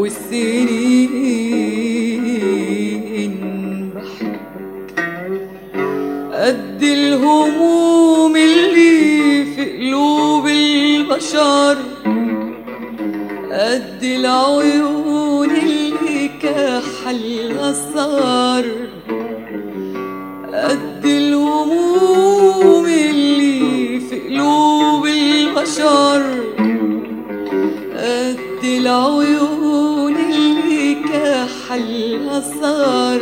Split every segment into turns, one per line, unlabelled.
والسنين بحبك قد الهموم اللي في قلوب البشر قد العيون اللي كحلها الصار قد الهموم اللي في قلوب البشر قد العيون اللي كحلها صار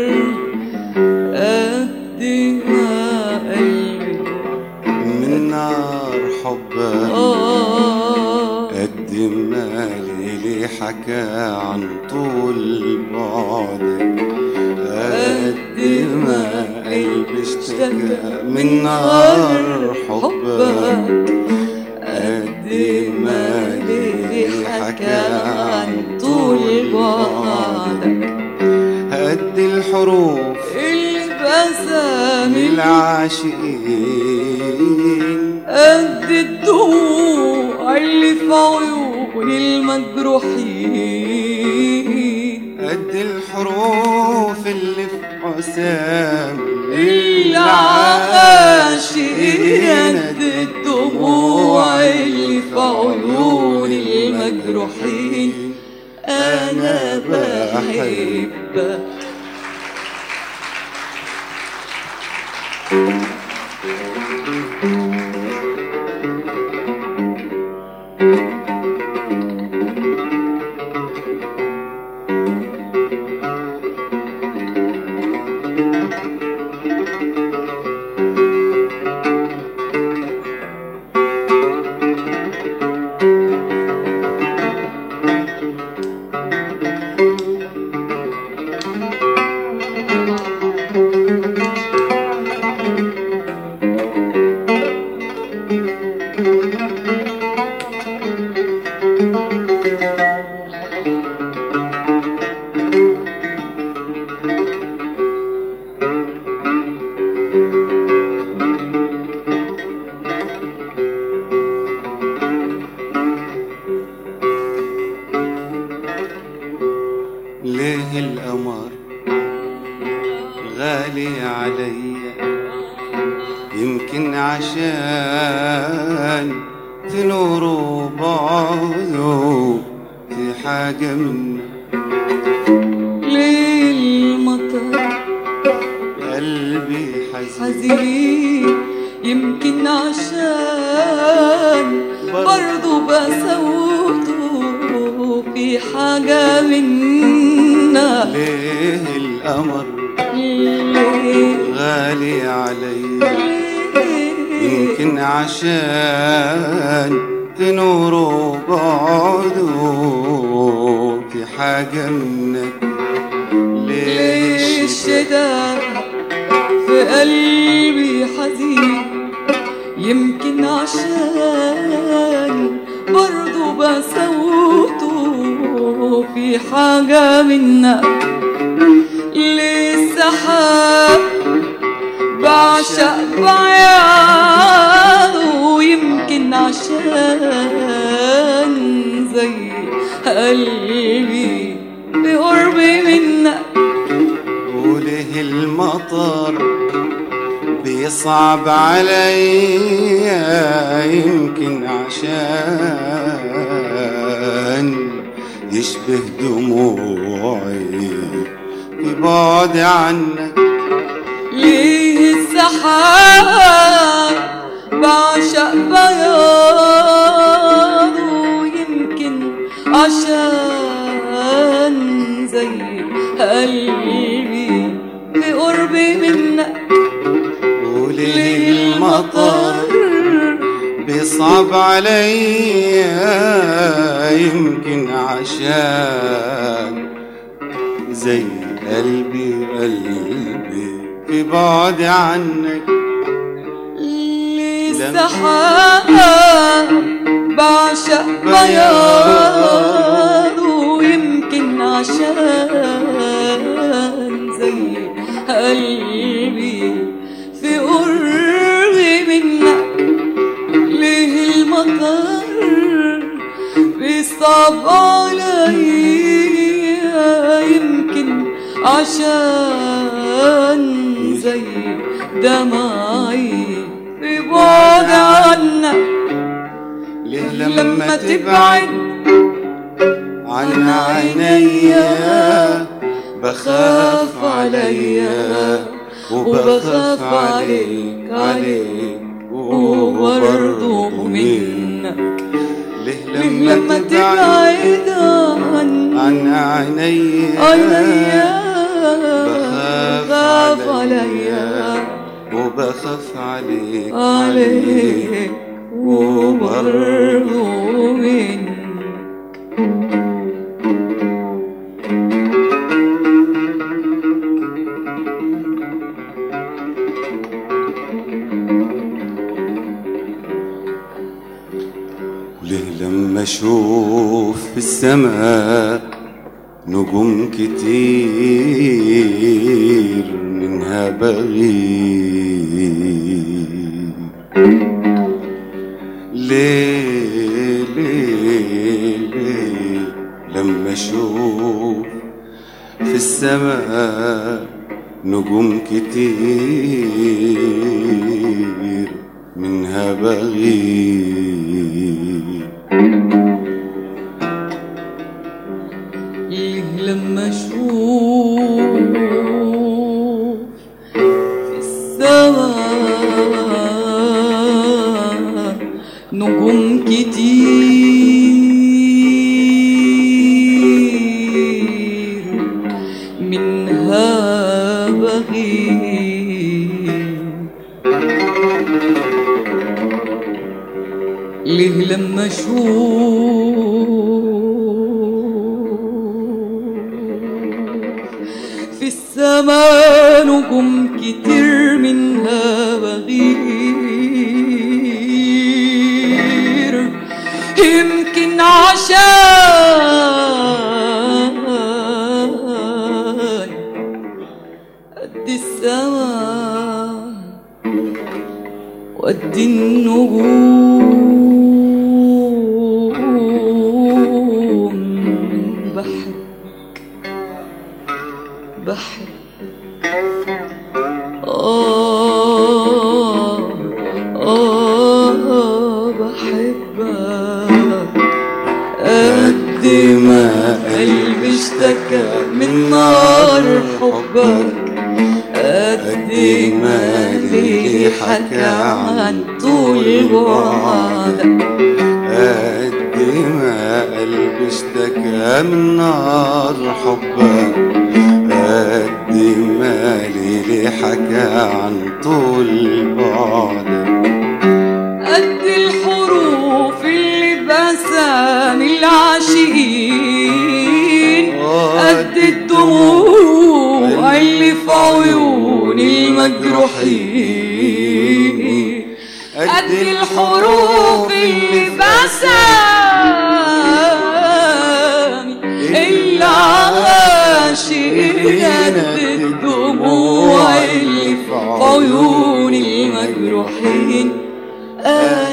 قد ما قلبي
من نار حبك
آه
قد ما ليلي حكى عن طول بعدك قد ما قلبي اشتكى من نار حبك قد ما ليلي حكى عن طول بعدك قد الحروف
البسام
العاشقين
قد الدموع اللي في عيون المجروحين
قد الحروف اللي في حسام
العاشقين قد الدموع اللي في عيون المجروحين أنا بحبك
ليه القمر غالي عليا يمكن عشان في نوره بعده في حاجة منه
للمطر
قلبي حزين
حزين يمكن عشان برضو بسوته في حاجة منا
ليه القمر
ليه
غالي عليا يمكن عشان في نوره بعده في حاجة منك
ليه
ليش
الشتاء في قلبي حزين يمكن عشان برضو بسوته في حاجة منك ليه السحاب بعشق بعياده يمكن عشان زي قلبي بقربي منك
وليه المطر بيصعب عليا يمكن عشان يشبه دموعي في بعد عنك
ليه السحاب بعشق بياضه يمكن عشان زي قلبي بقربي منك
وليه المطر بيصعب عليا يمكن عشان زي قلبي قلبي في بعد عنك
ليه السحاب بعشق بياضه يمكن عشان زي قلبي في قربي منك ليه المطر بيصعب علي عشان زي دمعي في بعد عنك
ليه
لما تبعد
عن عينيا بخاف عليا وبخاف عليك عليك
وبرضه منك
ليه
لما
لما تبعد
تبعد عن
عن عينيا
عينيا
بخاف
بخاف
عليا
عليا
وبخاف عليك
عليك وبرضه منك
وليه لما اشوف في السماء نجوم كتير منها بغير ليه ليه ليه لما اشوف في السماء نجوم كتير منها بغير
ليه لما اشوف في السماء نجوم كتير منها بغير ليه لما اشوف في السماء نجوم كتير منها بغير يمكن عشان قد السماء وقد النجوم بحبك بحبك آه آه بحبك قد ما قلبي اشتكى من نار حبك قد ما ليلي حكى عن طول بعدك
قد ما قلبي اشتكى من نار حبك قد ما ليلي حكى عن طول بعدك
قد الحروف اللي بسامي العاشقين قد الدموع اللي في عيون المجروحين قد الحروف اللي بسامي العاشقين قد الدموع اللي في عيون المجروحين